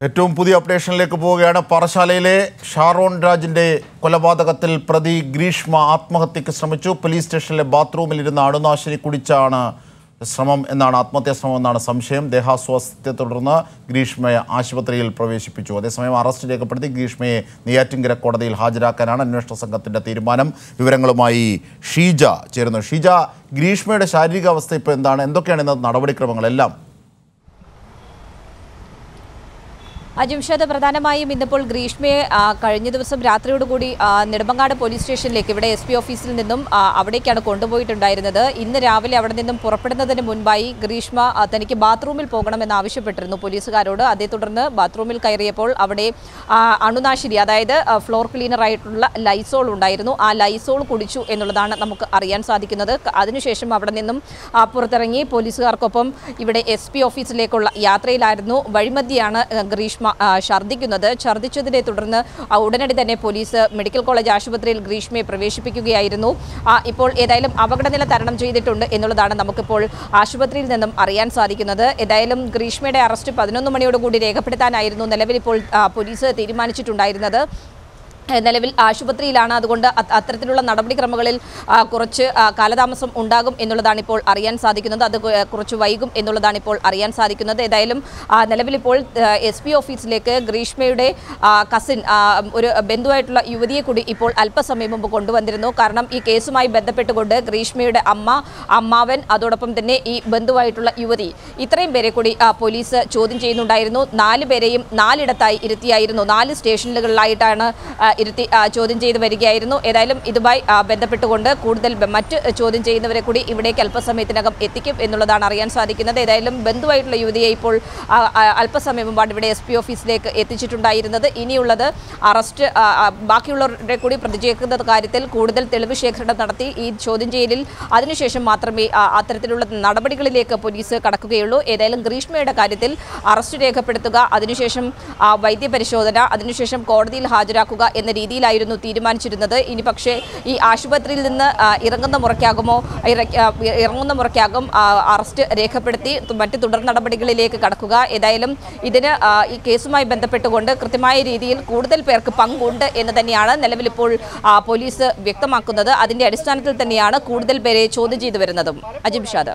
ഏറ്റവും പുതിയ അപ്ഡേഷനിലേക്ക് പോവുകയാണ് പാറശാലയിലെ ഷാറോൺ രാജിന്റെ കൊലപാതകത്തിൽ പ്രതി ഗ്രീഷ്മ ആത്മഹത്യക്ക് ശ്രമിച്ചു പോലീസ് സ്റ്റേഷനിലെ ബാത്റൂമിൽ ഇരുന്ന് അണുനാശിനി കുടിച്ചാണ് ശ്രമം എന്നാണ് ആത്മഹത്യാ ശ്രമം എന്നാണ് സംശയം ദേഹാസ്വാസ്ഥ്യത്തെ തുടർന്ന് ഗ്രീഷ്മയെ ആശുപത്രിയിൽ പ്രവേശിപ്പിച്ചു അതേസമയം അറസ്റ്റ് രേഖപ്പെടുത്തി ഗ്രീഷ്മയെ നെയ്യാറ്റിൻകര കോടതിയിൽ ഹാജരാക്കാനാണ് അന്വേഷണ സംഘത്തിന്റെ തീരുമാനം വിവരങ്ങളുമായി ഷീജ ചേരുന്നു ഷീജ ഗ്രീഷ്മയുടെ ശാരീരികാവസ്ഥ ഇപ്പോൾ എന്താണ് എന്തൊക്കെയാണ് ഇന്നത്തെ നടപടിക്രമങ്ങളെല്ലാം അജിംഷാദ് പ്രധാനമായും ഇന്നിപ്പോൾ ഗ്രീഷ്മയെ ആ, കഴിഞ്ഞ ദിവസം രാത്രിയോടുകൂടി ആ, നെടുമങ്ങാട് പോലീസ് സ്റ്റേഷനിലേക്ക് ഇവിടെ എസ് പി ഓഫീസിൽ നിന്നും ആ, അവിടേക്കാണ് കൊണ്ടുപോയിട്ടുണ്ടായിരുന്നത് ഇന്ന് രാവിലെ അവിടെ നിന്നും പുറപ്പെടുന്നതിന് മുൻപായി ഗ്രീഷ്മ ആ, തനിക്ക് ബാത്റൂമിൽ പോകണമെന്ന് ആവശ്യപ്പെട്ടിരുന്നു പോലീസുകാരോട് അതേ തുടർന്ന് ബാത്റൂമിൽ കയറിയപ്പോൾ അവിടെ ആ, അണുനാശിനി അതായത് ആ, ഫ്ലോർ ക്ലീനർ ആയിട്ടുള്ള ലൈസോൾ ഉണ്ടായിരുന്നു ആ ലൈസോൾ കുടിച്ചു എന്നുള്ളതാണ് നമുക്ക് അറിയാൻ സാധിക്കുന്നത് ക- അതിനുശേഷം അവിടെ നിന്നും ആ, പുറത്തിറങ്ങി പോലീസുകാർക്കൊപ്പം ഇവിടെ എസ് പി ഓഫീസിലേക്കുള്ള യാത്രയിലായിരുന്നു വഴിമധ്യയാണ് ആ, ഗ്രീഷ്മ ആ, ഛർദ്ദിക്കുന്നത് ഛർദ്ദിച്ചതിനെ തുടർന്ന് ആ, ഉടനടി തന്നെ പോലീസ് മെഡിക്കൽ കോളേജ് ആശുപത്രിയിൽ ഗ്രീഷ്മയെ പ്രവേശിപ്പിക്കുകയായിരുന്നു ആ, ഇപ്പോൾ ഏതായാലും അപകടനില തരണം ചെയ്തിട്ടുണ്ട് എന്നുള്ളതാണ് നമുക്കിപ്പോൾ ആശുപത്രിയിൽ നിന്നും അറിയാൻ സാധിക്കുന്നത് ഏതായാലും ഗ്രീഷ്മയുടെ അറസ്റ്റ് പതിനൊന്ന് മണിയോടുകൂടി രേഖപ്പെടുത്താനായിരുന്നു നിലവിൽ ഇപ്പോൾ ആ, പോലീസ് തീരുമാനിച്ചിട്ടുണ്ടായിരുന്നത് ഏഹ് നിലവിൽ ആശുപത്രിയിലാണ് അതുകൊണ്ട് അത് അത്തരത്തിലുള്ള നടപടിക്രമങ്ങളിൽ ആ, കുറച്ച് ആ, കാലതാമസം ഉണ്ടാകും എന്നുള്ളതാണ് ഇപ്പോൾ അറിയാൻ സാധിക്കുന്നത് അത് കു- കുറച്ച് വൈകും എന്നുള്ളതാണ് ഇപ്പോൾ അറിയാൻ സാധിക്കുന്നത് ഏതായാലും ആ, നിലവിലിപ്പോൾ എസ് പി ഓഫീസിലേക്ക് ഗ്രീഷ്മയുടെ ആ, കസിൻ ആ, ഒരു ബന്ധുവായിട്ടുള്ള യുവതിയെ കൂടി ഇപ്പോൾ അല്പസമയം മുമ്പ് കൊണ്ടുവന്നിരുന്നു കാരണം ഈ കേസുമായി ബന്ധപ്പെട്ടുകൊണ്ട് ഗ്രീഷ്മയുടെ അമ്മ അമ്മാവൻ അതോടൊപ്പം തന്നെ ഈ ബന്ധുവായിട്ടുള്ള യുവതി ഇത്രയും പേരെ കൂടി ആ, പോലീസ് ചോദ്യം ചെയ്യുന്നുണ്ടായിരുന്നു നാല് പേരെയും നാലിടത്തായി ഇരുത്തിയായിരുന്നു നാല് സ്റ്റേഷനുകളിലായിട്ടാണ് ആ, ഇരുത്തി ആ, ചോദ്യം ചെയ്ത് വരികയായിരുന്നു ഏതായാലും ഇതുമായി ആ, ബന്ധപ്പെട്ടുകൊണ്ട് കൂടുതൽ ബ- മറ്റ് ചോദ്യം ചെയ്യുന്നവരെ കൂടി ഇവിടേക്ക് അല്പസമയത്തിനകം എത്തിക്കും എന്നുള്ളതാണ് അറിയാൻ സാധിക്കുന്നത് ഏതായാലും ബന്ധുവായിട്ടുള്ള യുവതിയെ ഇപ്പോൾ ആ, ആ, അല്പസമയം മുമ്പാണ് ഇവിടെ എസ് പി ഓഫീസിലേക്ക് എത്തിച്ചിട്ടുണ്ടായിരുന്നത് ഇനിയുള്ളത് അറസ്റ്റ് ആ, ആ, ബാക്കിയുള്ളവരുടെ കൂടി പ്രതിചേർക്കുന്ന കാര്യത്തിൽ കൂടുതൽ തെളിവ് ശേഖരണം നടത്തി ഈ ചോദ്യം ചെയ്യലിൽ അതിനുശേഷം മാത്രമേ ആ, അത്തരത്തിലുള്ള നടപടികളിലേക്ക് പോലീസ് കടക്കുകയുള്ളൂ ഏതായാലും ഗ്രീഷ്മയുടെ കാര്യത്തിൽ അറസ്റ്റ് രേഖപ്പെടുത്തുക അതിനുശേഷം ആ, വൈദ്യപരിശോധന അതിനുശേഷം കോടതിയിൽ ഹാജരാക്കുക എന്ന രീതിയിലായിരുന്നു തീരുമാനിച്ചിരുന്നത് ഇനി പക്ഷേ ഈ ആശുപത്രിയിൽ നിന്ന് ആ, ഇറങ്ങുന്ന മുറയ്ക്കാകുമോ ഇറ- ആ, ഇറങ്ങുന്ന മുറയ്ക്കാകും ആ, അറസ്റ്റ് രേഖപ്പെടുത്തി തു- മറ്റ് തുടർ നടപടികളിലേക്ക് കടക്കുക ഏതായാലും ഇതിന് ആ, ഈ കേസുമായി ബന്ധപ്പെട്ടുകൊണ്ട് കൃത്യമായ രീതിയിൽ കൂടുതൽ പേർക്ക് പങ്കുണ്ട് എന്ന് തന്നെയാണ് നിലവിലിപ്പോൾ ആ, പോലീസ് വ്യക്തമാക്കുന്നത് അതിന്റെ അടിസ്ഥാനത്തിൽ തന്നെയാണ് കൂടുതൽ പേരെ ചോദ്യം ചെയ്തു വരുന്നതും അജിം ഷാദ്